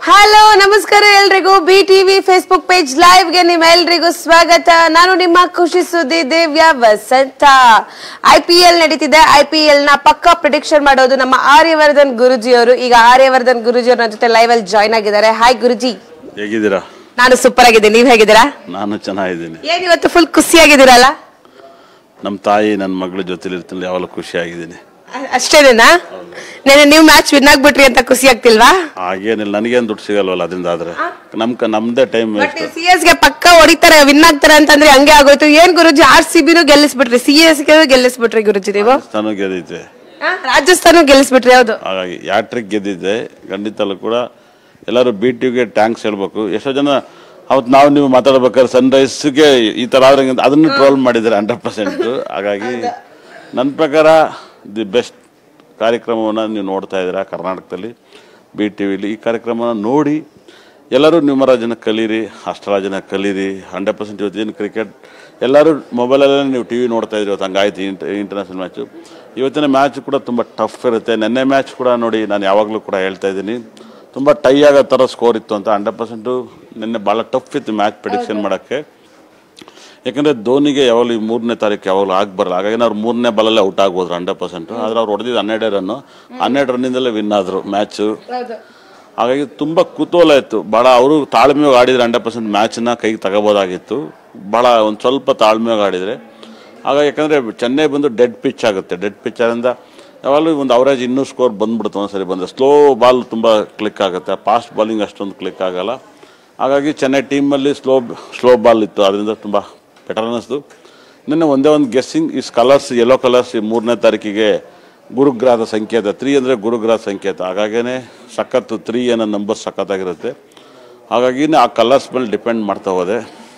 Hello ನಮಸ್ಕಾರ ಎಲ್ರಿಗೂ B TV Facebook page live ಗೆ ನಿಮ್ಮೆಲ್ರಿಗೂ ಸ್ವಾಗತ ನಾನು ನಿಮ್ಮ ಖುಷಿ ಸುದ್ದಿ Divya Vasantha I P L ನಡೀತಿದೆ ಐ ಪಿ ಎಲ್ ನ ಪಕ್ಕ ಪ್ರಿಡಿಕ್ಷನ್ ಮಾಡೋದು ನಮ್ಮ ಆರ್ಯವರ್ಧನ್ ಗುರುಜಿ ಅವರು ಈಗ ಆರ್ಯವರ್ಧನ್ ಗುರುಜಿ ಅವ್ರ ಜೊತೆ ಲೈವ್ ಅಲ್ಲಿ ಜಾಯ್ನ್ ಆಗಿದ್ದಾರೆ ಹಾಯ್ ಗುರುಜಿ ಹೇಗಿದ್ದೀರಾ ನಾನು ಸೂಪರ್ ಆಗಿದ್ದೀನಿ ನೀವ್ ಹೇಗಿದ್ದೀರಾ ನಾನು ಚೆನ್ನಾಗಿದ್ದೀನಿ ಏನ್ ಇವತ್ತು ಫುಲ್ ಖುಷಿಯಾಗಿದ್ದೀರಲ್ಲ ನಮ್ಮ ತಾಯಿ ನನ್ನ ಮಗಳ ಜೊತೆಲಿ ಇರ್ತೀನಿ ಯಾವಾಗಲೂ ಖುಷಿಯಾಗಿದ್ದೀನಿ ಅ- ಅಷ್ಟೇನೇನಾ ನೆನೆ ನೀವು ಮ್ಯಾಚ್ ವಿನ್ ಆಗ್ಬಿಟ್ರಿ ಅಂತ ಖುಷಿ ಆಗ್ತಿಲ್ವಾ ಹಾಗೇನಿಲ್ಲ ನನಗೇನು ದುಡ್ಡು ಸಿಗಲ್ವಲ್ಲ ಅದರಿಂದ ಆದ್ರೆ ನಮ್ ಕ ನಮ್ದೇ ಟೈಮ್ ಬಟ್ ಸಿ ಎಸ್ ಗೆ ಪಕ್ಕ ಹೊಡಿತಾರೆ ವಿನ್ ಆಗ್ತಾರೆ ಅಂತಂದ್ರೆ ಹಂಗೆ ಆಗೋಯ್ತು ಏನ್ ಗುರುಜಿ ಆರ್ ಸಿ ಬಿನು ಗೆಲ್ಲಿಸ್ಬಿಟ್ರಿ ಸಿ ಎಸ್ ಗೆ ಗೆಲ್ಲಿಸ್ಬಿಟ್ರಿ ಗುರುಜಿ ನೀವು ಸ್ಥಾನ ಗೆದ್ದೈತೆ ಆ, ರಾಜಸ್ಥಾನ ಗೆಲ್ಲಿಸ್ಬಿಟ್ರಿ ಹೌದು ಹಾಗಾಗಿ ಯಾಟ್ರಿಕ್ ಗೆದ್ದಿದ್ದೆ ಖಂಡಿತಲ್ಲೂ ಕೂಡ ಎಲ್ಲರೂ ಬಿ ಟಿವಿಗೆ ಟ್ಯಾಂಕ್ಸ್ ಹೇಳ್ಬೇಕು ಎಷ್ಟೋ ಜನ ಅವತ್ತು ನಾವು ನೀವು ಮಾತಾಡ್ಬೇಕಾದ್ರೆ ಸನ್ರೈಸ್ಗೆ ಈ ಥರ ಆದ್ರೆ ಹಿಂಗೆ ಅದನ್ನು ಟ್ರೋಲ್ ಮಾಡಿದ್ದಾರೆ ಹಂಡ್ರೆಡ್ ಪರ್ಸೆಂಟ್ ಹಾಗಾಗಿ ನನ್ನ ಪ್ರಕಾರ ದಿ ಬೆಸ್ಟ್ ಕಾರ್ಯಕ್ರಮವನ್ನು ನೀವು ನೋಡ್ತಾ ಇದ್ದೀರಾ ಕರ್ನಾಟಕದಲ್ಲಿ ಬಿ ಟಿ ವಿಲಿ ಈ ಕಾರ್ಯಕ್ರಮನ ನೋಡಿ ಎಲ್ಲರೂ ನಿಮ್ಮರ ಜನ ಕಲೀರಿ ಅಷ್ಟರ ಜನ ಕಲೀರಿ ಹಂಡ್ರೆಡ್ ಪರ್ಸೆಂಟ್ ಇವತ್ತೇನು ಕ್ರಿಕೆಟ್ ಎಲ್ಲರೂ ಮೊಬೈಲಲ್ಲೇ ನೀವು ಟಿ ವಿ ನೋಡ್ತಾ ಇದ್ರಿ ಇವತ್ತು ಹಂಗಾಯ್ತು ಇಂಟ ಇಂಟರ್ನ್ಯಾಷನಲ್ ಮ್ಯಾಚು ಇವತ್ತಿನ ಮ್ಯಾಚ್ ಕೂಡ ತುಂಬ ಟಫ್ ಇರುತ್ತೆ ನೆನ್ನೆ ಮ್ಯಾಚ್ ಕೂಡ ನೋಡಿ ನಾನು ಯಾವಾಗಲೂ ಕೂಡ ಹೇಳ್ತಾ ಇದ್ದೀನಿ ತುಂಬ ಟೈ ಆಗೋ ಥರ ಸ್ಕೋರ್ ಇತ್ತು ಅಂತ ಹಂಡ್ರೆಡ್ ಪರ್ಸೆಂಟು ನಿನ್ನೆ ಭಾಳ ಟಫ್ ಇತ್ತು ಮ್ಯಾಚ್ ಪ್ರಿಡಿಕ್ಷನ್ ಮಾಡೋಕ್ಕೆ ಯಾಕಂದರೆ ಧೋನಿಗೆ ಯಾವಾಗಲೂ ಈ ಮೂರನೇ ತಾರೀಕು ಯಾವಾಗಲೂ ಆಗಿ ಬರಲ್ಲ ಹಾಗಾಗಿ ಅವ್ರು ಮೂರನೇ ಬಾಲಲ್ಲೇ ಔಟ್ ಆಗ್ಬೋದ್ರು ಹಂಡ್ರೆಡ್ ಪರ್ಸೆಂಟು ಆದರೆ ಅವ್ರು ಹೊಡೆದಿದ್ದು ಹನ್ನೆರಡೇ ರನ್ನು ಹನ್ನೆರಡು ರನ್ನಿಂದಲೇ ವಿನ್ ಆದರು ಮ್ಯಾಚು ಹಾಗಾಗಿ ತುಂಬ ಕುತೂಹಲ ಇತ್ತು ಭಾಳ ಅವರು ತಾಳ್ಮೆಯಾಗಿ ಆಡಿದ್ರೆ ಹಂಡ್ರೆಡ್ ಪರ್ಸೆಂಟ್ ಮ್ಯಾಚನ್ನ ಕೈಗೆ ತಗೋಬೋದಾಗಿತ್ತು ಭಾಳ ಒಂದು ಸ್ವಲ್ಪ ತಾಳ್ಮೆಯಾಗಿ ಆಡಿದರೆ ಹಾಗಾಗಿ ಯಾಕಂದರೆ ಚೆನ್ನೈ ಬಂದು ಡೆಡ್ ಪಿಚ್ ಆಗುತ್ತೆ ಡೆಡ್ ಪಿಚ್ ಆದ್ದರಿಂದ ಯಾವಾಗಲೂ ಒಂದು ಅವರೇಜ್ ಇನ್ನೂ ಸ್ಕೋರ್ ಬಂದ್ಬಿಡುತ್ತೆ ಒಂದ್ಸರಿ ಬಂದರೆ ಸ್ಲೋ ಬಾಲ್ ತುಂಬ ಕ್ಲಿಕ್ ಆಗುತ್ತೆ ಫಾಸ್ಟ್ ಬಾಲಿಂಗ್ ಅಷ್ಟೊಂದು ಕ್ಲಿಕ್ ಆಗಲ್ಲ ಹಾಗಾಗಿ ಚೆನ್ನೈ ಟೀಮಲ್ಲಿ ಸ್ಲೋ ಸ್ಲೋ ಬಾಲ್ ಇತ್ತು ಅದರಿಂದ ತುಂಬ ಬೆಟರ್ ಅನ್ನಿಸ್ತು ನಿನ್ನೆ ಒಂದೇ ಒಂದು guessing is colours yellow colours ಈ ಮೂರನೇ ತಾರೀಕಿಗೆ ಗುರುಗ್ರಹದ ಸಂಕೇತ ತ್ರೀ ಅಂದರೆ ಗುರುಗ್ರಹ ಸಂಕೇತ ಹಾಗಾಗೇ ಸಖತ್ತು ತ್ರೀ ಅನ್ನೋ ನಂಬರ್ ಸಖತ್ತಾಗಿರುತ್ತೆ ಹಾಗಾಗಿ ಆ ಕಲರ್ಸ್ ಮೇಲೆ ಡಿಪೆಂಡ್ ಮಾಡ್ತಾ ಹೋದೆ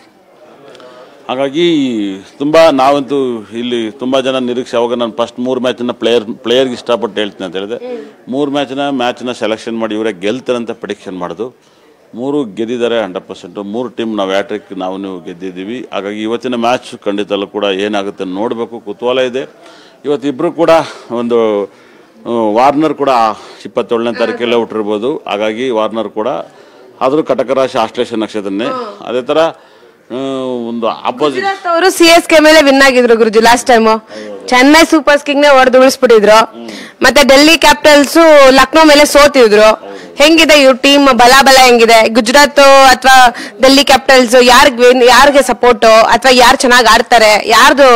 ಹಾಗಾಗಿ ತುಂಬ ನಾವಂತೂ ಇಲ್ಲಿ ತುಂಬ ಜನ ನಿರೀಕ್ಷೆ ಅವಾಗ ನಾನು ಫಸ್ಟ್ ಮೂರು ಮ್ಯಾಚನ್ನ ಪ್ಲೇಯರ್ ಪ್ಲೇಯರ್ಗೆ ಇಷ್ಟಪಟ್ಟು ಹೇಳ್ತೀನಿ ಅಂತ ಹೇಳಿದೆ ಮೂರು ಮ್ಯಾಚ್ನ ಮ್ಯಾಚ್ನ ಸೆಲೆಕ್ಷನ್ ಮಾಡಿ ಇವರೇ ಗೆಲ್ತಾರೆ ಅಂತ ಪ್ರಿಡಿಕ್ಷನ್ ಮಾಡೋದು ಮೂರು ಗೆದ್ದಿದ್ದಾರೆ ಹಂಡ್ರೆಡ್ ಪರ್ಸೆಂಟು ಮೂರು ಟೀಮ್ ನಾವು ವ್ಯಾಟ್ರಿಕ್ ನಾವು ನೀವು ಗೆದ್ದಿದ್ದೀವಿ ಹಾಗಾಗಿ ಇವತ್ತಿನ ಮ್ಯಾಚ್ ಖಂಡಿತಲ್ಲೂ ಕೂಡ ಏನಾಗುತ್ತೆ ನೋಡಬೇಕು ಕುತೂಹಲ ಇದೆ ಇವತ್ತಿಬ್ಬರು ಕೂಡ ಒಂದು ಆ, ವಾರ್ನರ್ ಕೂಡ ಇಪ್ಪತ್ತೇಳನೇ ತಾರೀಕಲ್ಲೇ ಹುಟ್ಟಿರ್ಬೋದು ಹಾಗಾಗಿ ವಾರ್ನರ್ ಕೂಡ ಆದರೂ ಕಟಕ ರಾಶಿ ಆಶ್ಲೇಷ ನಕ್ಷತ್ರನೇ ಅದೇ ಥರ ಆ, ಒಂದು ಆಪೋಸಿಟ್ ಗುಜರಾತ್ ಅವರು ಸಿ ಎಸ್ ಕೆ ಮೇಲೆ ವಿನ್ ಆಗಿದ್ರು Guruji last time Chennai super king ನೇ ಹೊಡೆದು ಉಳಿಸ್ಬಿಟ್ಟಿದ್ರು ಮತ್ತೆ ಡೆಲ್ಲಿ ಕ್ಯಾಪಿಟಲ್ಸ್ ಲಕ್ನೋ ಮೇಲೆ ಸೋತಿದ್ರು ಹೆಂಗಿದೆ ಇವ್ರ ಟೀಮ್ ಬಲ ಬಲ ಹೆಂಗಿದೆ ಗುಜರಾತ್ ಅಥವಾ ಡೆಲ್ಲಿ ಕ್ಯಾಪಿಟಲ್ಸ್ ಯಾರ್ಗ್ win- ಯಾರ್ಗೆ ಸಪೋರ್ಟ್ ಅಥವಾ ಯಾರು ಚೆನ್ನಾಗಿ ಆಡ್ತಾರೆ ಯಾರ್ದು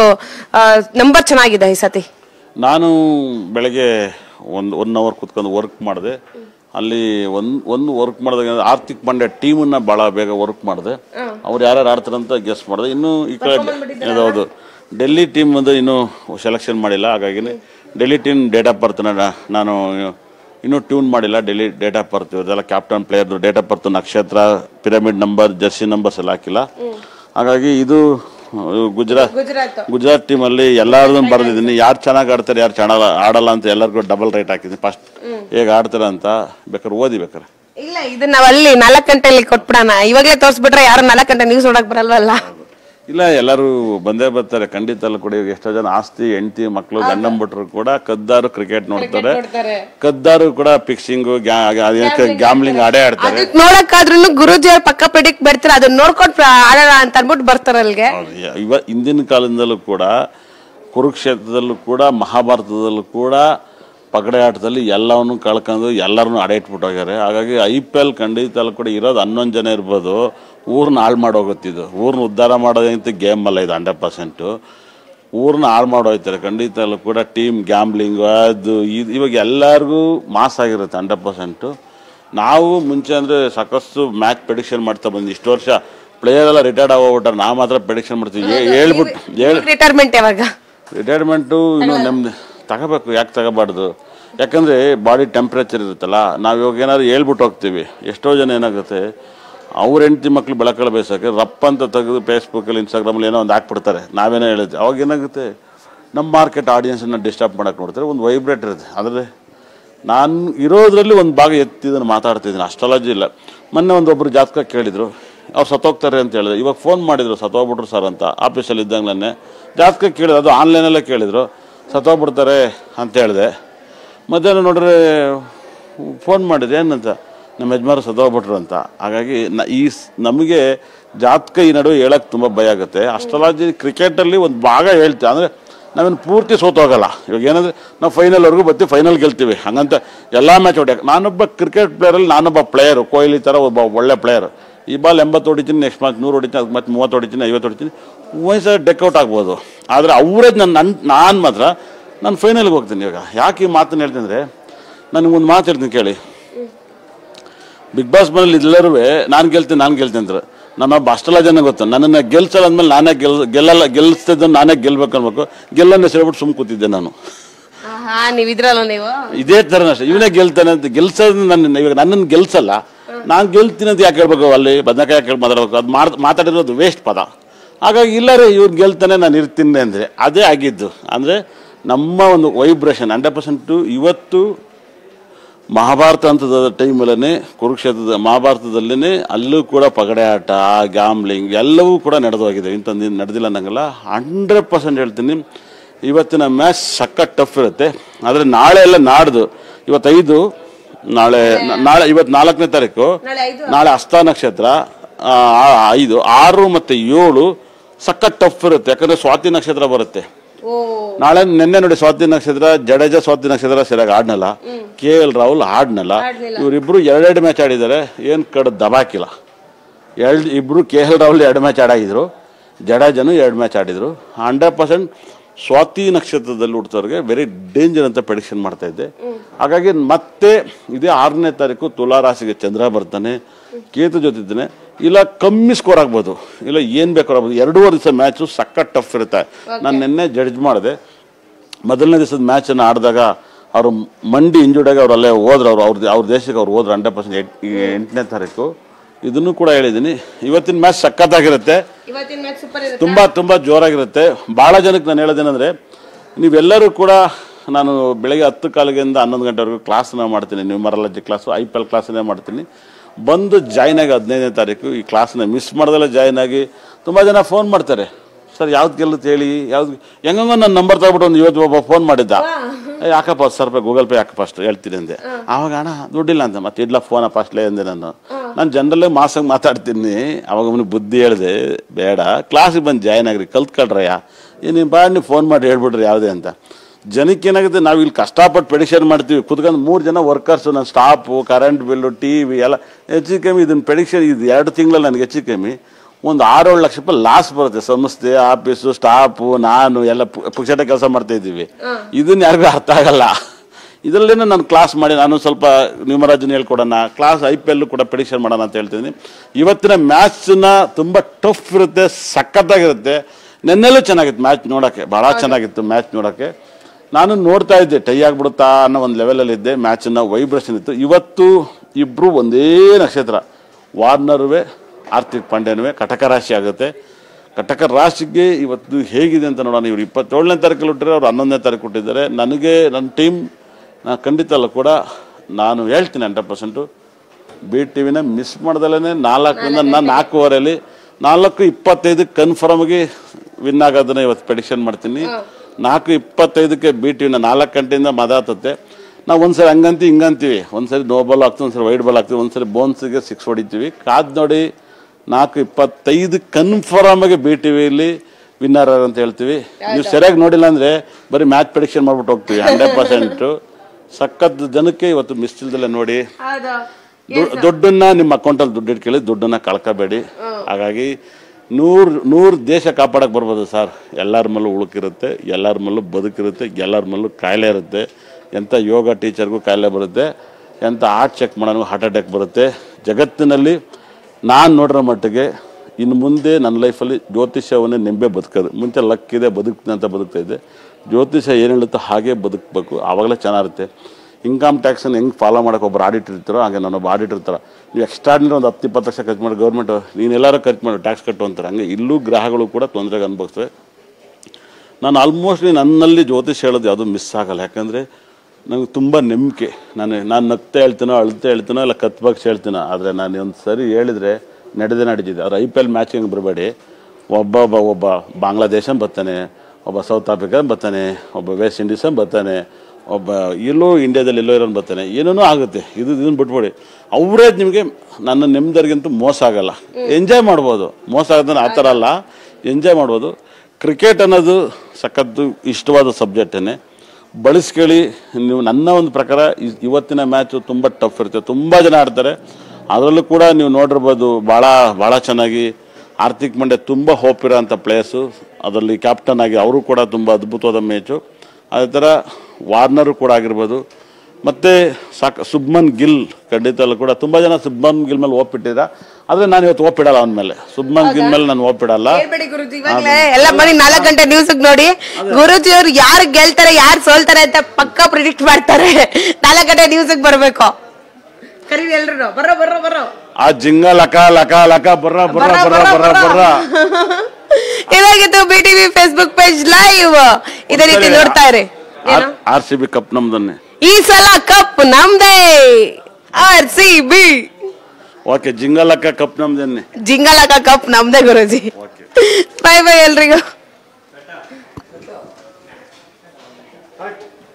ನಂಬರ್ ಚೆನ್ನಾಗಿದೆ ಈ ಸತಿ ನಾನು ಬೆಳಗ್ಗೆ ಒಂದು ಒನ್ ಅವರ್ ಕುತ್ಕೊಂಡು ವರ್ಕ್ ಮಾಡಿದೆ ಅಲ್ಲಿ ಒಂದು ಒಂದು ವರ್ಕ್ ಮಾಡಿದಾಗ ಆರ್ಥಿಕ್ ಪಾಂಡ್ಯ ಟೀಮನ್ನ ಭಾಳ ಬೇಗ ವರ್ಕ್ ಮಾಡಿದೆ ಅವ್ರು ಯಾರ್ಯಾರು ಆಡ್ತಾರಂತ ಗೆಸ್ ಮಾಡಿದೆ ಇನ್ನು ಈ ಕಡೆ ಹೌದು ಡೆಲ್ಲಿ ಟೀಮ್ ಒಂದು ಇನ್ನೂ ಸೆಲೆಕ್ಷನ್ ಮಾಡಿಲ್ಲ ಹಾಗಾಗಿ Delhi team date of birth ನಾನು ಇನ್ನೂ ಟ್ಯೂನ್ ಮಾಡಿಲ್ಲ ಡೆಲ್ಲಿ ಡೇಟ್ ಆಫ್ ಬರ್ತ್ ಇವರೆಲ್ಲ ಕ್ಯಾಪ್ಟನ್ ಪ್ಲೇಯರ್ದು ಡೇಟ್ ಆಫ್ ಬರ್ತ್ ನಕ್ಷತ್ರ ಪಿರಮಿಡ್ ನಂಬರ್ ಜರ್ಸಿ ನಂಬರ್ಸ್ ಎಲ್ಲ ಹಾಕಿಲ್ಲ ಹಾಗಾಗಿ ಇದು ಆ, ಗುಜರಾತ್ ಗುಜರಾತ್ ಗುಜರಾತ್ ಟೀಮಲ್ಲಿ ಎಲ್ಲಾರ್ದು ಬರೆದಿದ್ದೀನಿ ಯಾರು ಚೆನ್ನಾಗಿ ಆಡ್ತಾರೆ ಯಾರು ಚೆನ್ನಾಗಿ ಆಡಲ್ಲ ಅಂತ ಎಲ್ಲರಿಗೂ ಡಬಲ್ ರೈಟ್ ಹಾಕಿದ್ದೀನಿ ಫಸ್ಟ್ ಹೇಗೆ ಆಡ್ತಾರೆ ಅಂತ ಬೇಕಾದ್ರೆ ಓದಿ ಬೇಕಾರೆ ಇಲ್ಲ ಇದು ನಾವ್ ಅಲ್ಲಿ ನಾಲ್ಕು ಗಂಟೆಲಿ ಕೊಟ್ಬಿಡೋಣ ಇವಾಗಲೇ ತೋರಿಸ್ಬಿಟ್ರೆ ಯಾರು ನಾಲ್ಕು ಗಂಟೆ ನ್ಯೂಸ್ ನೋಡಕ್ ಬರಲ್ವಲ್ಲ ಇಲ್ಲ ಎಲ್ಲರೂ ಬಂದೇ ಬರ್ತಾರೆ ಖಂಡಿತ ಅಲ್ಲ ಕೂಡ ಇವಾಗ ಎಷ್ಟೋ ಜನ ಆಸ್ತಿ ಹೆಂಡತಿ ಮಕ್ಕಳು ಗಂಡನ್ ಬಿಟ್ರು ಕೂಡ ಕದ್ದಾರು ಕ್ರಿಕೆಟ್ ನೋಡ್ತಾರೆ ಕದ್ದಾರು ಕೂಡ ಫಿಕ್ಸಿಂಗು ಗ್ಯಾಮ್ಲಿಂಗ್ ಆಡೇ ಆಡ್ತಾರೆ ಅದಕ್ ನೋಡಕ್ಕಾದ್ರೂ ಗುರುಜಿ ಅವ್ರ ಪಕ್ಕ ಪ್ರಿಡಿಕ್ಟ್ ಬರ್ತಾರೆ ಅದನ್ನ ನೋಡ್ಕೊಂಡು ಪ್ರ- ಆಡೋಣ ಅಂತ ಅನ್ಬಿಟ್ಟು ಬರ್ತಾರೆ ಅಲ್ಲಿಗೆ ಹೌದು. ಯ- ಇವ ಹಿಂದಿನ ಕಾಲದಿಂದಲೂ ಕೂಡ ಕುರುಕ್ಷೇತ್ರದಲ್ಲೂ ಕೂಡ ಮಹಾಭಾರತದಲ್ಲೂ ಕೂಡ ಪಗಡೆ ಆಟದಲ್ಲಿ ಎಲ್ಲವನ್ನು ಕಳ್ಕೊಂಡು ಎಲ್ಲರನ್ನೂ ಅಡೆ ಇಟ್ಬಿಟ್ಟು ಹೋಗ್ಯಾರೆ ಹಾಗಾಗಿ ಐ ಪಿ ಎಲ್ ಖಂಡಿತಲ್ಲೂ ಕೂಡ ಇರೋದು ಹನ್ನೊಂದು ಜನ ಇರ್ಬೋದು ಊರನ್ನ ಹಾಳು ಮಾಡಿ ಹೋಗುತ್ತಿದ್ದು ಊರನ್ನ ಉದ್ಧಾರ ಮಾಡೋದಂತ ಗೇಮ್ ಅಲ್ಲ ಇದು ಹಂಡ್ರೆಡ್ ಪರ್ಸೆಂಟು ಊರನ್ನ ಹಾಳು ಮಾಡೋಯ್ತಾರೆ ಖಂಡಿತಲ್ಲೂ ಕೂಡ ಟೀಮ್ ಗ್ಯಾಮ್ಲಿಂಗು ಅದು ಇದು ಇವಾಗ ಎಲ್ಲರಿಗೂ ಮಾಸ್ ಆಗಿರುತ್ತೆ ಹಂಡ್ರೆಡ್ ಪರ್ಸೆಂಟು ನಾವು ಮುಂಚೆ ಅಂದರೆ ಸಾಕಷ್ಟು ಮ್ಯಾಚ್ ಪ್ರಿಡಿಕ್ಷನ್ ಮಾಡ್ತಾ ಬಂದು ಇಷ್ಟು ವರ್ಷ ಪ್ಲೇಯರ್ ಎಲ್ಲ ರಿಟೈರ್ಡ್ ಆಗೋಗ್ಬಿಟ್ಟಾರೆ ನಾವು ಮಾತ್ರ ಪ್ರಿಡಿಕ್ಷನ್ ಮಾಡ್ತೀವಿ ಹೇ- ಹೇಳ್ಬಿಟ್ಟು ಹೇಳಿ ರಿಟೈರ್ಮೆಂಟ್ ಯಾವಾಗ ರಿಟೈರ್ಮೆಂಟು ಇನ್ನು ನಮ್ದು ತಗೋಬೇಕು ಯಾಕೆ ತಗೋಬಾರ್ದು ಯಾಕಂದರೆ ಬಾಡಿ ಟೆಂಪ್ರೇಚರ್ ಇರುತ್ತಲ್ಲ ನಾವು ಇವಾಗ ಏನಾದ್ರು ಹೇಳ್ಬಿಟ್ಟು ಹೋಗ್ತೀವಿ ಎಷ್ಟೋ ಜನ ಏನಾಗುತ್ತೆ ಅವ್ರ ಹೆಂಡತಿ ಮಕ್ಳು ಬೆಳಕಲ್ಲಿ ಬೇಯಿಸೋಕೆ ರಪ್ ಅಂತ ತೆಗೆದು ಫೇಸ್ಬುಕ್ಕಲ್ಲಿ ಇನ್ಸ್ಟಾಗ್ರಾಮಲ್ಲಿ ಏನೋ ಒಂದು ಹಾಕ್ಬಿಡ್ತಾರೆ ನಾವೇನೋ ಹೇಳಿದ್ವಿ ಅವಾಗ ಏನಾಗುತ್ತೆ ನಮ್ಮ ಮಾರ್ಕೆಟ್ ಆಡಿಯನ್ಸನ್ನ ಡಿಸ್ಟರ್ಬ್ ಮಾಡೋಕೆ ನೋಡ್ತಾರೆ ಒಂದು ವೈಬ್ರೇಟ್ ಇರುತ್ತೆ ಆದರೆ ನಾನು ಇರೋದ್ರಲ್ಲಿ ಒಂದು ಭಾಗ ಎತ್ತಿದ್ದನ್ನು ಮಾತಾಡ್ತಿದ್ದೀನಿ ಅಸ್ಟ್ರಾಲಜಿ ಇಲ್ಲ ಮೊನ್ನೆ ಒಂದೊಬ್ಬರು ಜಾತಕ ಕೇಳಿದರು ಅವ್ರು ಸತ್ತೋಗ್ತಾರೆ ಅಂತ ಹೇಳಿದ್ರು ಇವಾಗ ಫೋನ್ ಮಾಡಿದ್ರು ಸತ್ತೋಗ್ಬಿಟ್ರು ಸರ್ ಅಂತ ಆಫೀಸಲ್ಲಿ ಇದ್ದಂಗ್ಲೇ ಜಾತಕ ಕೇಳಿದ್ರು ಅದು ಆನ್ಲೈನಲ್ಲೇ ಕೇಳಿದರು ಸತ್ತೋಗ್ಬಿಡ್ತಾರೆ ಅಂತ ಹೇಳಿದೆ ಮಧ್ಯಾಹ್ನ ನೋಡ್ರೆ ಫೋನ್ ಮಾಡಿದೆ ಏನಂತ ನಮ್ಮ ಯಜಮಾನರು ಸದೋಗ್ಬಿಟ್ರು ಅಂತ ಹಾಗಾಗಿ ನ ಈ ಸ್- ನಮಗೆ ಜಾತಕ ಈ ನಡುವೆ ಹೇಳಕ್ ತುಂಬ ಭಯ ಆಗುತ್ತೆ ಅಷ್ಟಲಾಜಿ ಕ್ರಿಕೆಟಲ್ಲಿ ಒಂದು ಭಾಗ ಹೇಳ್ತೀವಿ ಅಂದರೆ ನಾವೇನು ಪೂರ್ತಿ ಸೋತೋಗಲ್ಲ ಇವಾಗ ಏನಂದ್ರೆ ನಾವು ಫೈನಲ್ವರೆಗೂ ಬರ್ತೀವಿ ಫೈನಲ್ ಗೆಲ್ತೀವಿ ಹಂಗಂತ ಎಲ್ಲ ಮ್ಯಾಚ್ ಹೊಡ್ಯಕ್ಕೆ ನಾನೊಬ್ಬ ಕ್ರಿಕೆಟ್ ಪ್ಲೇಯರಲ್ಲಿ ನಾನೊಬ್ಬ ಪ್ಲೇಯರು ಕೊಹ್ಲಿ ಥರ ಒಬ್ಬ ಒಳ್ಳೆ ಪ್ಲೇಯರ್ ಈ ಬಾಲ್ ಎಂಬತ್ತು ಹೊಡಿತೀನಿ ನೆಕ್ಸ್ಟ್ ಮ್ಯಾಚ್ ನೂರು ಹೊಡಿತೀನಿ ಅದಕ್ಕೆ ಮತ್ತೆ ಮೂವತ್ತು ಹೊಡಿತೀನಿ ಐವತ್ತು ಹೊಡಿತೀನಿ ವಯಸ್ಸ ಡೆಕ್ಔಟ್ ಆಗ್ಬೋದು ಆದರೆ ಅವರೇ ನನ್ನ ನನ್ನ ನಾನು ಮಾತ್ರ ನಾನು ಫೈನಲ್ಗೆ ಹೋಗ್ತೀನಿ ಇವಾಗ ಯಾಕೆ ಈ ಮಾತನ್ನು ಹೇಳ್ತೀನಿ ಅಂದರೆ ನನಗೊಂದು ಮಾತು ಹೇಳ್ತೀನಿ ಕೇಳಿ ಬಿಗ್ ಬಾಸ್ ಮನೇಲಿ ಎಲ್ಲರೂ ನಾನು ಗೆಲ್ತೀನಿ ನಾನು ಗೆಲ್ತೀನಿ ಅಂತಾರೆ ನನ್ನೊಬ್ಬ ಅಷ್ಟೆಲ್ಲ ಜನ ಗೊತ್ತು ನನ್ನನ್ನು ಗೆಲ್ಸಲ್ಲ ಅಂದ್ಮೇಲೆ ನಾನೇ ಗೆಲ್ ಗೆಲ್ಲಲ್ಲ ಗೆಲ್ಲಿಸ್ತಿದ್ದ ನಾನೇ ಗೆಲ್ಬೇಕು ಅನ್ಬೇಕು ಗೆಲ್ಲನ್ನ ಹೆಸರುಬಿಟ್ಟು ಸುಮ್ ಕೂತಿದ್ದೆ ನಾನು ಹಾ ನೀವ್ ಇದ್ರಲ್ಲ ನೀವು ಇದೇ ಥರ ಅಷ್ಟೇ ಇವನೇ ಗೆಲ್ತಾನೆ ಅಂತ ಗೆಲ್ಸೋದು ನನ್ನ ಇವಾಗ ನನ್ನನ್ನು ಗೆಲ್ಸಲ್ಲ ನಾನು ಗೆಲ್ತೀನಿ ಅಂತ ಯಾಕೆ ಹೇಳ್ಬೇಕು ಅಲ್ಲಿ ಬದನೆಕಾಯಿ ಯಾಕೆ ಹೇಳಿ ಮಾತಾಡ್ಬೇಕು ಅದು ಮಾಡ್ ಮಾತಾಡಿರೋದು ವೇಸ್ಟ್ ಪದ ಹಾಗಾಗಿ ಇಲ್ಲರೇ ಇವ್ರು ಗೆಲ್ತಾನೆ ನಾನು ಇರ್ತೀನಿ ಅಂದರೆ ಅದೇ ಆಗಿದ್ದು ಅಂದರೆ ನಮ್ಮ ಒಂದು ವೈಬ್ರೇಷನ್ ಹಂಡ್ರೆಡ್ ಪರ್ಸೆಂಟು ಇವತ್ತು ಮಹಾಭಾರತ ಅಂತದ ಟೈಮಲ್ಲೇ ಕುರುಕ್ಷೇತ್ರದ ಮಹಾಭಾರತದಲ್ಲೇ ಅಲ್ಲೂ ಕೂಡ ಪಗಡೆ ಆಟ ಗ್ಯಾಮ್ಲಿಂಗ್ ಎಲ್ಲವೂ ಕೂಡ ನಡೆದೋಗಿದೆ ಇಂಥದ್ದು ನಡೆದಿಲ್ಲ ಅನ್ನಂಗಲ್ಲ ಹಂಡ್ರೆಡ್ ಪರ್ಸೆಂಟ್ ಹೇಳ್ತೀನಿ ಇವತ್ತಿನ ಮ್ಯಾಚ್ ಸಖತ್ ಟಫ್ ಇರುತ್ತೆ ಆದರೆ ನಾಳೆ ಎಲ್ಲ ನಾಡ್ದು ಇವತ್ತೈದು ನಾಳೆ ನಾಳೆ ಇವತ್ತು ನಾಲ್ಕನೇ ತಾರೀಕು ನಾಳೆ ಐದು ನಾಳೆ ಹಸ್ತ ನಕ್ಷತ್ರ ಆ, ಆ- ಐದು ಆರು ಮತ್ತು ಏಳು ಸಖತ್ ಟಫ್ ಇರುತ್ತೆ ಯಾಕಂದರೆ ಸ್ವಾತಿ ನಕ್ಷತ್ರ ಬರುತ್ತೆ ಓ ನಾಳೆ ನಿನ್ನೆ ನೋಡಿ ಸ್ವಾತಿ ನಕ್ಷತ್ರ ಜಡೇಜಾ ಸ್ವಾತಿ ನಕ್ಷತ್ರ ಸರಿಯಾಗಿ ಆಡ್ನಲ್ಲ ಕೆ ಎಲ್ ರಾಹುಲ್ ಆಡ್ನಲ್ಲ ಇವರಿಬ್ರು ಎರಡೆರಡು ಮ್ಯಾಚ್ ಆಡಿದ್ದಾರೆ ಏನು ಕಡೆ ದಬಾಕಿಲ್ಲ ಎರಡು ಇಬ್ರು ಕೆ ಎಲ್ ರಾಹುಲ್ ಎರಡು ಮ್ಯಾಚ್ ಆಡಾಗಿದ್ರು ಜಡೇಜಾನು ಎರಡು ಮ್ಯಾಚ್ ಆಡಿದ್ರು ಹಂಡ್ರೆಡ್ ಪರ್ಸೆಂಟ್ ಸ್ವಾತಿ ನಕ್ಷತ್ರದಲ್ಲಿ ಹುಡ್ತವ್ರಿಗೆ ವೆರಿ ಡೇಂಜರ್ ಅಂತ ಪ್ರೆಡಿಕ್ಷನ್ ಮಾಡ್ತಾ ಇದ್ದೆ ಹಾಗಾಗಿ ಮತ್ತೆ ಇದೇ ಆರನೇ ತಾರೀಕು ತುಲಾ ರಾಶಿಗೆ ಚಂದ್ರ ಬರ್ತಾನೆ ಕೇತು ಜೊತಿದ್ದಾನೆ ಇಲ್ಲ ಕಮ್ಮಿ ಸ್ಕೋರ್ ಆಗ್ಬೋದು ಇಲ್ಲ ಏನು ಬೇಕಾದ್ರೂ ಆಗ್ಬೋದು ಎರಡೂವರೆ ದಿವಸ ಮ್ಯಾಚು ಸಖತ್ ಟಫ್ ಇರುತ್ತೆ ನಾನು ನಿನ್ನೆ ಜಡ್ಜ್ ಮಾಡಿದೆ ಮೊದಲನೇ ದಿವಸದ ಮ್ಯಾಚನ್ನು ಆಡಿದಾಗ ಅವರು ಮಂಡಿ ಇಂಜುರ್ಡಾಗಿ ಅವ್ರು ಅಲ್ಲೇ ಹೋದ್ರು ಅವ್ರು ಅವ್ರ ಅವ್ರ ದೇಶಕ್ಕೆ ಅವ್ರು ಹೋದ್ರು ಹಂಡ್ರೆಡ್ ಪರ್ಸೆಂಟ್ ಎಂಟನೇ ತಾರೀಕು ಇದನ್ನು ಕೂಡ ಹೇಳಿದ್ದೀನಿ ಇವತ್ತಿನ ಮ್ಯಾಚ್ ಸಖತ್ತಾಗಿರುತ್ತೆ ಇವತ್ತಿನ ಮ್ಯಾಚ್ ಸೂಪರ್ ಇರುತ್ತೆ ತುಂಬ ತುಂಬ ಜೋರಾಗಿರುತ್ತೆ ಭಾಳ ಜನಕ್ಕೆ ನಾನು ಹೇಳೋದೇನೆಂದರೆ ನೀವೆಲ್ಲರೂ ಕೂಡ ನಾನು ಬೆಳಗ್ಗೆ ಹತ್ತು ಕಾಲಿಗೆಯಿಂದ ಹನ್ನೊಂದು ಗಂಟೆವರೆಗೂ ಕ್ಲಾಸ್ನ ಮಾಡ್ತೀನಿ numerology class I P L ಕ್ಲಾಸನ್ನೇ ಮಾಡ್ತೀನಿ ಬಂದು ಜಾಯ್ನ್ ಆಗಿ ಹದಿನೈದನೇ ತಾರೀಕು ಈ ಕ್ಲಾಸ್ನ ಮಿಸ್ ಮಾಡ್ದಲ್ಲೇ ಜಾಯ್ನ್ ಆಗಿ ತುಂಬ ಜನ ಫೋನ್ ಮಾಡ್ತಾರೆ ಸರ್ ಯಾವ್ದು ಗೆಲ್ಲುತ್ತೆ ಹೇಳಿ ಯಾವ್ದು ಹೆಂಗಂಗ ನನ್ನ ನಂಬರ್ ತಗೊಬಿಟ್ಟು ಒಂದು ಇವತ್ತು ಒಬ್ಬ ಫೋನ್ ಮಾಡಿದ್ದ ಏ, ಯಾಕಪ್ಪ ಹತ್ತು ಸಾವಿರ ರೂಪಾಯಿ ಗೂಗಲ್ ಪೇ ಯಾಕಪ್ಪ ಅಷ್ಟು ಹೇಳ್ತೀನಿ ಅಂದೆ ಆವಾಗ ಅಣ್ಣ ದುಡ್ಡಿಲ್ಲ ಅಂತ ಮತ್ತೆ ಇಡ್ಲ ಫೋನ್ ಅಪ್ಪ ಅಷ್ಟಲೇ ಅಂದೆ ನಾನು ನಾನು ಜನರಲ್ಲೇ ಮಾಸಂಗೆ ಮಾತಾಡ್ತೀನಿ ಅವಾಗ ಅವನಿಗೆ ಬುದ್ಧಿ ಹೇಳಿದೆ ಬೇಡ ಕ್ಲಾಸಿಗೆ ಬಂದು ಜಾಯ್ನ್ ಆಗ್ರಿ ಕಲ್ತ್ಕೊಳ್ರಯ್ಯ ಏ ನೀವು ಬಾ ನೀವು ಫೋನ್ ಮಾಡಿ ಹೇಳ್ಬಿಡ್ರಿ ಯಾವುದೇ ಅಂತ ಜನಕ್ಕೆ ಏನಾಗುತ್ತೆ ನಾವು ಇಲ್ಲಿ ಕಷ್ಟಪಟ್ಟು ಪ್ರೆಡಿಕ್ಷನ್ ಮಾಡ್ತೀವಿ ಕುತ್ಕೊಂಡು ಮೂರು ಜನ ವರ್ಕರ್ಸು ನನ್ನ staff current bill T V ಎಲ್ಲ ಹೆಚ್ಚು ಕಮ್ಮಿ ಇದನ್ನ ಪ್ರೆಡಿಕ್ಷನ್ ಇದು ಎರಡು ತಿಂಗಳಲ್ಲಿ ನನಗೆ ಹೆಚ್ಚು ಕಮ್ಮಿ ಒಂದು ಆರೇಳು ಲಕ್ಷ ರೂಪಾಯಿ ಲಾಸ್ ಬರುತ್ತೆ ಸಂಸ್ಥೆ ಆಫೀಸು ಸ್ಟಾಫು ನಾನು ಎಲ್ಲ ಪು- ಪುಕ್ಷಟ ಕೆಲಸ ಮಾಡ್ತಾ ಇದ್ದೀವಿ ಇದನ್ನ ಯಾರಿಗೂ ಅರ್ಥ ಆಗಲ್ಲ ಇದರಲ್ಲೇನೆ ನಾನು ಕ್ಲಾಸ್ ಮಾಡಿ ನಾನು ಸ್ವಲ್ಪ ನ್ಯೂಮರಾಜನ್ ಹೇಳ್ಕೊಡೋಣ ಕ್ಲಾಸ್ ಐ ಪಿ ಎಲ್ ಕೂಡ ಪ್ರಿಡಿಕ್ಷನ್ ಮಾಡೋಣ ಅಂತ ಹೇಳ್ತೀನಿ ಇವತ್ತಿನ ಮ್ಯಾಚ್ನ ತುಂಬ ಟಫ್ ಇರುತ್ತೆ ಸಖತ್ತಾಗಿರುತ್ತೆ ನೆನ್ನೆಲ್ಲೂ ಚೆನ್ನಾಗಿತ್ತು ಮ್ಯಾಚ್ ನೋಡೋಕ್ಕೆ ಭಾಳ ಚೆನ್ನಾಗಿತ್ತು ಮ್ಯಾಚ್ ನೋಡೋಕ್ಕೆ ನಾನು ನೋಡ್ತಾ ಇದ್ದೆ ಟೈ ಆಗ್ಬಿಡುತ್ತಾ ಅನ್ನೋ ಒಂದು ಲೆವೆಲಲ್ಲಿ ಇದ್ದೆ ಮ್ಯಾಚನ್ನ ವೈಬ್ರೇಷನ್ ಇತ್ತು ಇವತ್ತು ಇಬ್ಬರು ಒಂದೇ ನಕ್ಷತ್ರ ವಾರ್ನರ್ವೇ ಆರ್ತಿಕ್ ಪಾಂಡ್ಯನುವೆ ಕಟಕ ರಾಶಿ ಆಗುತ್ತೆ ಕಟಕ ರಾಶಿಗೆ ಇವತ್ತು ಹೇಗಿದೆ ಅಂತ ನೋಡೋಣ ಇವ್ರು ಇಪ್ಪತ್ತೇಳನೇ ತಾರೀಕಲ್ಲಿ ಹುಟ್ಟಿದ್ರೆ ಅವ್ರು ಹನ್ನೊಂದನೇ ತಾರೀಕು ಹುಟ್ಟಿದ್ದಾರೆ ನನಗೆ ನನ್ನ ಟೀಮ್ ನಾ ಖಂಡಿತ ಅಲ್ಲ ಕೂಡ ನಾನು ಹೇಳ್ತೀನಿ ಹಂಡ್ರೆಡ್ ಪರ್ಸೆಂಟು ಬಿ ಟಿ ವಿನ ಮಿಸ್ ಮಾಡ್ದಲೇ ನಾಲ್ಕರಿಂದ ನಾನು ನಾಲ್ಕೂವರೆಯಲ್ಲಿ ನಾಲ್ಕು ಇಪ್ಪತ್ತೈದಕ್ಕೆ ಕನ್ಫರ್ಮ್ಗೆ ವಿನ್ ಆಗೋದನ್ನ ಇವತ್ತು ಪ್ರೆಡಿಕ್ಷನ್ ಮಾಡ್ತೀನಿ ನಾಲ್ಕು ಇಪ್ಪತ್ತೈದಕ್ಕೆ ಬಿ ಟಿ ವಿನ ನಾಲ್ಕು ಗಂಟೆಯಿಂದ ಮದಾತತ್ತೆ ನಾವು ಒಂದ್ಸರಿ ಹಂಗಂತೀವಿ ಹಿಂಗಂತೀವಿ ಒಂದ್ಸರಿ ನೋ ಬಾಲ್ ಹಾಕ್ತೀವಿ ಒಂದ್ಸರಿ ವೈಡ್ ಬಾಲ್ ಹಾಕ್ತೀವಿ ಒಂದ್ಸರಿ ಬೋನ್ಸ್ಗೆ ಸಿಕ್ಸ್ ಹೊಡಿತೀವಿ ಕಾದ್ ನೋಡಿ ನಾಲ್ಕು ಇಪ್ಪತ್ತೈದು ಕನ್ಫರ್ಮ್ ಆಗಿ ಬಿ ಟಿ ವಿಲಿ ವಿನ್ನರ್ ಅಂತ ಹೇಳ್ತೀವಿ ನೀವು ಸರಿಯಾಗಿ ನೋಡಿಲ್ಲ ಅಂದ್ರೆ ಬರೀ ಮ್ಯಾಚ್ ಪ್ರೆಡಿಕ್ಷನ್ ಮಾಡ್ಬಿಟ್ಟು ಹೋಗ್ತೀವಿ ಹಂಡ್ರೆಡ್ ಪರ್ಸೆಂಟ್ ಸಖತ್ ಜನಕ್ಕೆ ಇವತ್ತು ಮಿಸ್ ಇಲ್ದಲೆ ನೋಡಿ ಹೌದು ದು- ದುಡ್ಡನ್ನ ನಿಮ್ಮ ಅಕೌಂಟಲ್ಲಿ ದುಡ್ಡು ಇಟ್ಕೊಳ್ಳಿ ದುಡ್ಡನ್ನ ಕಳ್ಕೋಬೇಡಿ ಹಾಗಾಗಿ ನೂರು ನೂರು ದೇಶ ಕಾಪಾಡಕ್ಕೆ ಬರ್ಬೋದು ಸರ್ ಎಲ್ಲರ ಮೇಲೂ ಉಳುಕಿರುತ್ತೆ ಎಲ್ಲರ ಮೇಲೂ ಬದುಕಿರುತ್ತೆ ಎಲ್ಲರ ಮೇಲೂ ಕಾಯಿಲೆ ಇರುತ್ತೆ ಎಂಥ ಯೋಗ ಟೀಚರ್ಗೂ ಕಾಯಿಲೆ ಬರುತ್ತೆ ಎಂಥ ಹಾರ್ಟ್ ಚೆಕ್ ಮಾಡೋಣ ಹಾರ್ಟ್ ಅಟ್ಯಾಕ್ ಬರುತ್ತೆ ಜಗತ್ತಿನಲ್ಲಿ ನಾನು ನೋಡಿರೋ ಮಟ್ಟಿಗೆ ಇನ್ನು ಮುಂದೆ ನನ್ನ ಲೈಫಲ್ಲಿ ಜ್ಯೋತಿಷ್ಯವನ್ನೇ ನೆಂಬೆ ಬದುಕೋದು ಮುಂಚೆ ಲಕ್ ಇದೆ ಬದುಕ್ತೀನಿ ಅಂತ ಬದುಕ್ತಾ ಇದ್ದೆ ಜ್ಯೋತಿಷ್ಯ ಏನು ಹೇಳುತ್ತೋ ಹಾಗೆ ಬದುಕಬೇಕು ಆವಾಗಲೇ ಚೆನ್ನಾಗಿರುತ್ತೆ ಇನ್ಕಮ್ ಟ್ಯಾಕ್ಸನ್ನು ಹೆಂಗೆ ಫಾಲೋ ಮಾಡೋಕೆ ಒಬ್ಬರು ಆಡಿಟರ್ ಇರ್ತಾರೋ ಹಾಗೆ ನಾನೊಬ್ಬ ಆಡಿಟರ್ ಇರ್ತಾರೆ ನೀವು ಎಕ್ಸ್ಟ್ರಾಡ್ನರಿ ಒಂದು ಹತ್ತು ಇಪ್ಪತ್ತು ಲಕ್ಷ ಖರ್ಚು ಮಾಡಿ ಗೌರ್ಮೆಂಟು ನೀನು ಎಲ್ಲರೂ ಖರ್ಚು ಮಾಡಿ ಟ್ಯಾಕ್ಸ್ ಕಟ್ಟು ಅಂತಾರೆ ಹಂಗೆ ಇಲ್ಲೂ ಗ್ರಾಹಕಗಳು ಕೂಡ ತೊಂದರೆಗೆ ಅನುಭವಿಸ್ತವೆ ನಾನು ಆಲ್ಮೋಸ್ಟ್ಲಿ ನನ್ನಲ್ಲಿ ಜ್ಯೋತಿಷ್ ಹೇಳೋದು ಯಾವುದೂ ಮಿಸ್ ಆಗಲ್ಲ ಯಾಕಂದರೆ ನನಗೆ ತುಂಬ ನಂಬಿಕೆ ನಾನು ನಾನು ನಗ್ತಾ ಹೇಳ್ತೀನೋ ಅಳ್ತಾ ಹೇಳ್ತೀನೋ ಇಲ್ಲ ಕತ್ಬಗ್ಸ್ ಹೇಳ್ತೀನೋ ಆದರೆ ನಾನು ಒಂದು ಸರಿ ಹೇಳಿದರೆ ನಡೆದೇ ನಡೀತಿದೆ ಅವ್ರು ಐ ಪಿ ಎಲ್ ಮ್ಯಾಚಿಂಗ್ ಬರಬೇಡಿ ಒಬ್ಬ ಒಬ್ಬ ಒಬ್ಬ ಬಾಂಗ್ಲಾದೇಶ ಬರ್ತಾನೆ ಒಬ್ಬ ಸೌತ್ ಆಫ್ರಿಕಾ ಬರ್ತಾನೆ ಒಬ್ಬ ವೆಸ್ಟ್ ಇಂಡೀಸ್ ಬರ್ತಾನೆ ಒಬ್ಬ ಎಲ್ಲೋ ಇಂಡಿಯಾದಲ್ಲಿ ಎಲ್ಲೋ ಇರೋನು ಬರ್ತಾನೆ ಏನೇನೋ ಆಗುತ್ತೆ ಇದು ಇದನ್ನು ಬಿಟ್ಬಿಡಿ ಅವರೇ ನಿಮಗೆ ನನ್ನ ನೆಮ್ಮದಿಗಿಂತೂ ಮೋಸ ಆಗಲ್ಲ ಎಂಜಾಯ್ ಮಾಡ್ಬೋದು ಮೋಸ ಆಗೋದನ್ನ ಆ ಥರ ಅಲ್ಲ ಎಂಜಾಯ್ ಮಾಡ್ಬೋದು ಕ್ರಿಕೆಟ್ ಅನ್ನೋದು ಸಖತ್ತು ಇಷ್ಟವಾದ ಸಬ್ಜೆಕ್ಟೇ ಬಳಸ್ಕೊಳ್ಳಿ ನೀವು ನನ್ನ ಒಂದು ಪ್ರಕಾರ ಇ- ಇವತ್ತಿನ ಮ್ಯಾಚು ತುಂಬ ಟಫ್ ಇರುತ್ತೆ ತುಂಬ ಜನ ಆಡ್ತಾರೆ ಅದರಲ್ಲೂ ಕೂಡ ನೀವು ನೋಡಿರ್ಬೋದು ಭಾಳ ಭಾಳ ಚೆನ್ನಾಗಿ ಹಾರ್ದಿಕ್ ಮಂಡ್ಯ ತುಂಬ ಹೋಪ್ ಇರೋಂಥ ಪ್ಲೇಯರ್ಸು ಅದರಲ್ಲಿ ಕ್ಯಾಪ್ಟನ್ ಆಗಿ ಅವರು ಕೂಡ ತುಂಬ ಅದ್ಭುತವಾದ ಮ್ಯಾಚು ಅದೇ ಥರ ವಾರ್ನರು ಕೂಡ ಆಗಿರ್ಬೋದು ಮತ್ತು ಸಾಕ ಸುಬ್ಮನ್ ಗಿಲ್ ಖಂಡಿತಲ್ಲೂ ಕೂಡ ತುಂಬ ಜನ ಸುಬ್ಮನ್ ಗಿಲ್ ಮೇಲೆ ಒಪ್ಪಿಟ್ಟಿರ ಆದರೆ ನಾನು ಇವತ್ತು ಒಪ್ಪಿಡಲ್ಲ ಅವನ ಮೇಲೆ ಸುಬ್ಮನ್ ಗಿಲ್ ಮೇಲೆ ನಾನು ಒಪ್ಪಿಡಲ್ಲ ಹೇಳ್ಬೇಡಿ ಗುರುಜಿ ಇವಾಗ್ಲೇ ಎಲ್ಲ ಬನ್ನಿ ನಾಲ್ಕು ಗಂಟೆ ನ್ಯೂಸ್ ನೋಡಿ ಗುರುಜಿ ಅವ್ರು ಯಾರು ಗೆಲ್ತಾರೆ ಯಾರು ಸೋಲ್ತಾರೆ ಅಂತ ಪಕ್ಕ ಪ್ರಿಡಿಕ್ಟ್ ಮಾಡ್ತಾರೆ ನಾಲ್ಕು ಗಂಟೆ ನ್ಯೂಸ್ ಬರ್ಬೇಕು ಕರೀರಿ ಎಲ್ರು ಬರ್ರೋ ಬರ್ರೋ ಬರ್ರೋ ಆ ಜಿಂಗ ಲಕ ಲಕ ಲಕ ಬರ್ರ ಬರ್ರ ಬರ್ರ ಬರ್ರ ಬರ್ರ ಇವಾಗಿತ್ತು B TV Facebook page live ಇದೇ ರೀತಿ ನೋಡ್ತಾ ಇರಿ ಏನು? ಆರ್ ಸಿ ಬಿ ಕಪ್ ನಮ್ದನ್ನೇ ಈ ಸಲ ಕಪ್ ನಮ್ದೇ ಆರ್ ಸಿ ಬಿ ಓಕೆ ಜಿಂಗ ಲಕ ಕಪ್ ನಮ್ದನ್ನೇ ಜಿಂಗಲಕ ಕಪ್ ನಮ್ದೇ ಗುರುಜಿ ಬೈ ಬೈ ಎಲ್ರಿಗೂ